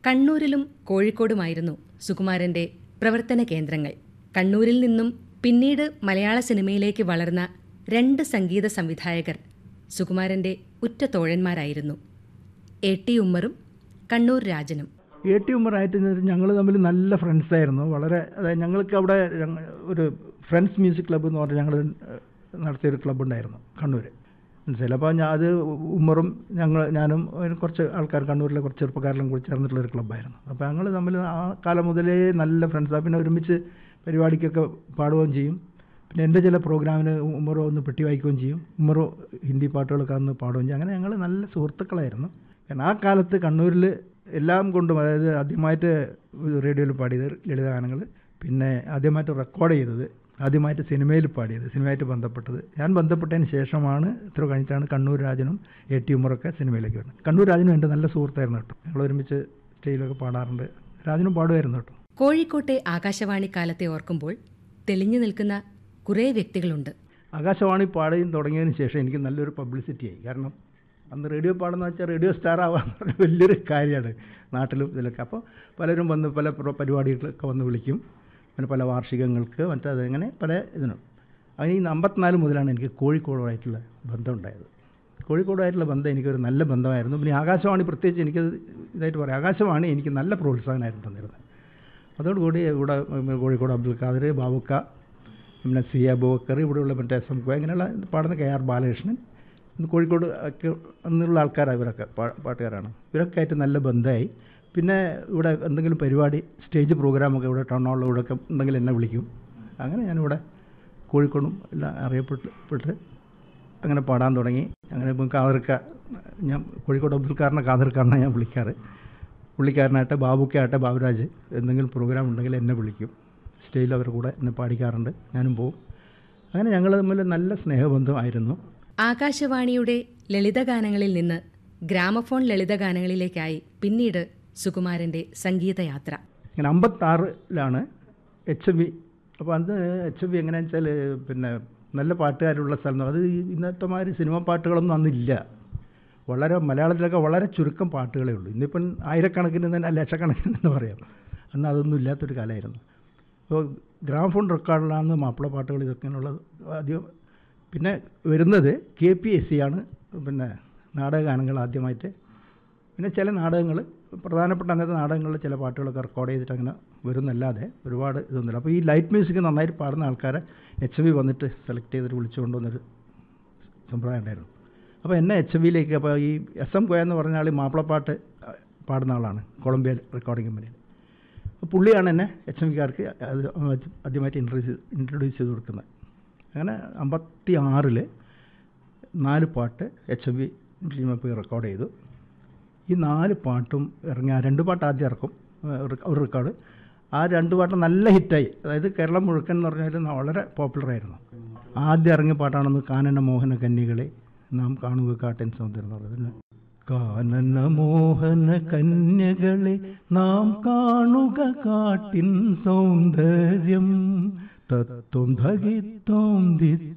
കണ്ണൂരിലും കോഴിക്കോടുമായിരുന്നു സുകുമാരന്റെ പ്രവർത്തന കേന്ദ്രങ്ങൾ കണ്ണൂരിൽ നിന്നും പിന്നീട് മലയാള സിനിമയിലേക്ക് വളർന്ന രണ്ട് സംഗീത സംവിധായകർ സുകുമാരന്റെ ഉറ്റ തോഴന്മാരായിരുന്നു എ ടി ഉമ്മറും കണ്ണൂർ രാജനും എ ടി ഉമ്മറായിട്ട് ഞങ്ങൾ തമ്മിൽ നല്ല ഫ്രണ്ട്സ് ആയിരുന്നു വളരെ അതായത് ഞങ്ങൾക്ക് അവിടെ ഞങ്ങ- ഒരു ഫ്രണ്ട്സ് മ്യൂസിക് ക്ലബ്ബ് എന്ന് പറഞ്ഞ് ഞങ്ങൾ നടത്തിയൊരു ക്ലബ്ബ് ഉണ്ടായിരുന്നു കണ്ണൂർ മനസ്സിലായി അപ്പോൾ ഞാൻ അത് ഉമ്മറും ഞങ്ങൾ ഞാനും ഒരു കുറച്ച് ആൾക്കാർ കണ്ണൂരിലെ കുറച്ച് ചെറുപ്പക്കാരെല്ലാം കൂടി ചേർന്നിട്ടുള്ള ഒരു ക്ലബ്ബായിരുന്നു അപ്പോൾ ഞങ്ങൾ തമ്മിൽ ആ കാലം മുതലേ നല്ല ഫ്രണ്ട്സാണ് പിന്നെ ഒരുമിച്ച് പരിപാടിക്കൊക്കെ പാടുകയും ചെയ്യും പിന്നെ എൻ്റെ ചില പ്രോഗ്രാമിന് ഉമ്മറോ ഒന്ന് പെട്ടി വായിക്കുകയും ചെയ്യും ഉമ്മറോ ഹിന്ദി പാട്ടുകളൊക്കെ അന്ന് പാടുകയും ചെയ്യും അങ്ങനെ ഞങ്ങൾ നല്ല സുഹൃത്തുക്കളായിരുന്നു കാരണം ആ കാലത്ത് കണ്ണൂരിൽ എല്ലാം കൊണ്ടും അതായത് ആദ്യമായിട്ട് റേഡിയോയിൽ പാടിയത് ലളിതഗാനങ്ങൾ പിന്നെ ആദ്യമായിട്ട് റെക്കോർഡ് ചെയ്തത് ആദ്യമായിട്ട് സിനിമയിൽ പാടിയത് സിനിമയായിട്ട് ബന്ധപ്പെട്ടത് ഞാൻ ബന്ധപ്പെട്ടതിന് ശേഷമാണ് ഇത്ര കഴിഞ്ഞിട്ടാണ് കണ്ണൂർ രാജനും എ ടി ഉമ്മറൊക്കെ സിനിമയിലേക്ക് വരുന്നത് കണ്ണൂർ രാജനും എൻ്റെ നല്ല സുഹൃത്തായിരുന്നു കേട്ടോ ഞങ്ങൾ ഒരുമിച്ച് സ്റ്റേജിലൊക്കെ പാടാറുണ്ട് രാജനും പാടുമായിരുന്നു കേട്ടോ കോഴിക്കോട്ടെ ആകാശവാണി കാലത്തെ ഓർക്കുമ്പോൾ തെളിഞ്ഞു നിൽക്കുന്ന കുറേ വ്യക്തികളുണ്ട് ആകാശവാണി പാടുകയും തുടങ്ങിയതിന് ശേഷം എനിക്ക് നല്ലൊരു പബ്ലിസിറ്റി ആയി കാരണം അന്ന് റേഡിയോ പാടുന്ന വെച്ചാൽ റേഡിയോ സ്റ്റാർ ആവാന്ന് പറഞ്ഞ വലിയൊരു കാര്യമാണ് നാട്ടിലും ഇതിലൊക്കെ അപ്പോൾ പലരും വന്ന് പല പ്ര- പരിപാടികളൊക്കെ വന്ന് വിളിക്കും പിന്നെ പല വാർഷികങ്ങൾക്ക് മറ്റത് അങ്ങനെ പല ഇതിനും അങ്ങനെ ഈ അമ്പത്തിനാല് മുതലാണ് എനിക്ക് കോഴിക്കോടുമായിട്ടുള്ള ബന്ധം ഉണ്ടായത് കോഴിക്കോടുമായിട്ടുള്ള ബന്ധം എനിക്കൊരു നല്ല ബന്ധമായിരുന്നു പിന്നെ ആകാശവാണി പ്രത്യേകിച്ച് എനിക്കത് ഇതായിട്ട് പറയാം ആകാശവാണി എനിക്ക് നല്ല പ്രോത്സാഹനമായിരുന്നു തന്നിരുന്നത് അതോടുകൂടി ഇവിടെ ഉം, കോഴിക്കോട് അബ്ദുൽ ഖാദർ ബാബുക്ക പിന്നെ സി അബൂബക്കർ ഇവിടെയുള്ള മറ്റേ എസ് എം കോ ഇങ്ങനെയുള്ള പാടുന്ന കെ ആർ ബാലകൃഷ്ണൻ ഇന്ന് കോഴിക്കോട് ഒക്കെ അന്നുള്ള ആൾക്കാരാണ് ഇവരൊക്കെ പാ- പാട്ടുകാരാണ് ഇവരൊക്കെ ആയിട്ട് നല്ല ബന്ധമായി പിന്നെ ഇവിടെ എന്തെങ്കിലും പരിപാടി സ്റ്റേജ് പ്രോഗ്രാമൊക്കെ ഇവിടെ ടൗൺ ഹാളിൽ ഇവിടെയൊക്കെ ഉണ്ടെങ്കിൽ എന്നെ വിളിക്കും അങ്ങനെ ഞാനിവിടെ കോഴിക്കോടും എല്ലാം അറിയപ്പെട്ട് പെട്ട് അങ്ങനെ പാടാൻ തുടങ്ങി അങ്ങനെ ഇപ്പം കാതർക്ക ഞാൻ കോഴിക്കോട് അബ്ദുൽ ഖാറിനെ കാതർക്കാരനാണ് ഞാൻ വിളിക്കാറ് പുള്ളിക്കാരനായിട്ട് ബാബുക്കായിട്ട് ബാബുരാജ് എന്തെങ്കിലും പ്രോഗ്രാം ഉണ്ടെങ്കിൽ എന്നെ വിളിക്കും സ്റ്റേജിൽ അവർ കൂടെ എന്നെ പാടിക്കാറുണ്ട് ഞാനും പോവും അങ്ങനെ ഞങ്ങൾ തമ്മിൽ നല്ല സ്നേഹബന്ധമായിരുന്നു ആകാശവാണിയുടെ ലളിതഗാനങ്ങളിൽ നിന്ന് ഗ്രാമഫോൺ ലളിതഗാനങ്ങളിലേക്കായി പിന്നീട് സുകുമാരന്റെ സംഗീതയാത്ര ഇങ്ങനെ അമ്പത്താറിലാണ് എച്ച് എം വി അപ്പോൾ അന്ന് എച്ച് എം വി എങ്ങനെയാണെന്ന് വെച്ചാൽ പിന്നെ നല്ല പാട്ടുകാരുള്ള സ്ഥലം അത് ഈ ഇന്നത്തെ മാതിരി സിനിമ പാട്ടുകളൊന്നും അന്നില്ല വളരെ മലയാളത്തിലൊക്കെ വളരെ ചുരുക്കം പാട്ടുകളേ ഉള്ളൂ ഇന്നിപ്പം ആയിരക്കണക്കിന് തന്നെ ലക്ഷക്കണക്കിന് എന്ന് പറയാം അന്ന് അതൊന്നും ഇല്ലാത്തൊരു കാലമായിരുന്നു അപ്പോൾ ഗ്രാമഫോൺ റെക്കോർഡിലാണ് മാപ്പിള പാട്ടുകൾ ഇതൊക്കെയാണുള്ളത് ആദ്യം പിന്നെ വരുന്നത് കെ പി എസ് സി ആണ് പിന്നെ നാടകഗാനങ്ങൾ ആദ്യമായിട്ട് പിന്നെ ചില നാടകങ്ങൾ പ്രധാനപ്പെട്ട അന്നത്തെ നാടകങ്ങളിൽ ചില പാട്ടുകളൊക്കെ റെക്കോർഡ് ചെയ്തിട്ട് അങ്ങനെ വരുന്നല്ലാതെ ഒരുപാട് ഇതൊന്നുമില്ല അപ്പോൾ ഈ ലൈറ്റ് മ്യൂസിക് നന്നായിട്ട് പാടുന്ന ആൾക്കാരെ എച്ച് വി വന്നിട്ട് സെലക്ട് ചെയ്തിട്ട് വിളിച്ചു കൊണ്ടുവന്നൊരു സമ്പ്രദായം ഉണ്ടായിരുന്നു അപ്പോൾ എന്നെ എച്ച് വിയിലേക്ക് അപ്പോൾ ഈ എസ് എം കോയ എന്ന് പറഞ്ഞ ആൾ മാപ്പിളപ്പാട്ട് അഹ്, പാടുന്ന ആളാണ് കൊളംബിയ റെക്കോർഡിംഗ് കമ്പനിയിൽ അപ്പോൾ പുള്ളിയാണ് എന്നെ എച്ച് എം വിക്കാർക്ക് അത് ആദ്യമായിട്ട് ഇൻട്രൊഡ്യൂസ് ഇൻട്രൊഡ്യൂസ് ചെയ്ത് കൊടുക്കുന്നത് അങ്ങനെ അമ്പത്തി ആറിൽ നാല് പാട്ട് എച്ച് എം വി പോയി റെക്കോർഡ് ചെയ്തു ഈ നാല് പാട്ടും ഇറങ്ങി ആ രണ്ട് പാട്ട് ആദ്യം ഇറക്കും ഏഹ് ഒരു ഒരു റെക്കോർഡ് ആ രണ്ട് പാട്ട് നല്ല ഹിറ്റായി അതായത് കേരളം മുഴുക്കൻ എന്ന് പറഞ്ഞാൽ വളരെ പോപ്പുലറായിരുന്നു ആദ്യം ഇറങ്ങിയ പാട്ടാണെന്ന് കാനന മോഹന കന്യകളെ നാം കാണുക കാട്ടൻ സൗന്ദര്യം എന്ന് പറയുന്നത് കാനന മോഹന കന്യകളെ നാം കാണുക കാട്ടിൻ സൗന്ദര്യം തത്വം ധകിത്വം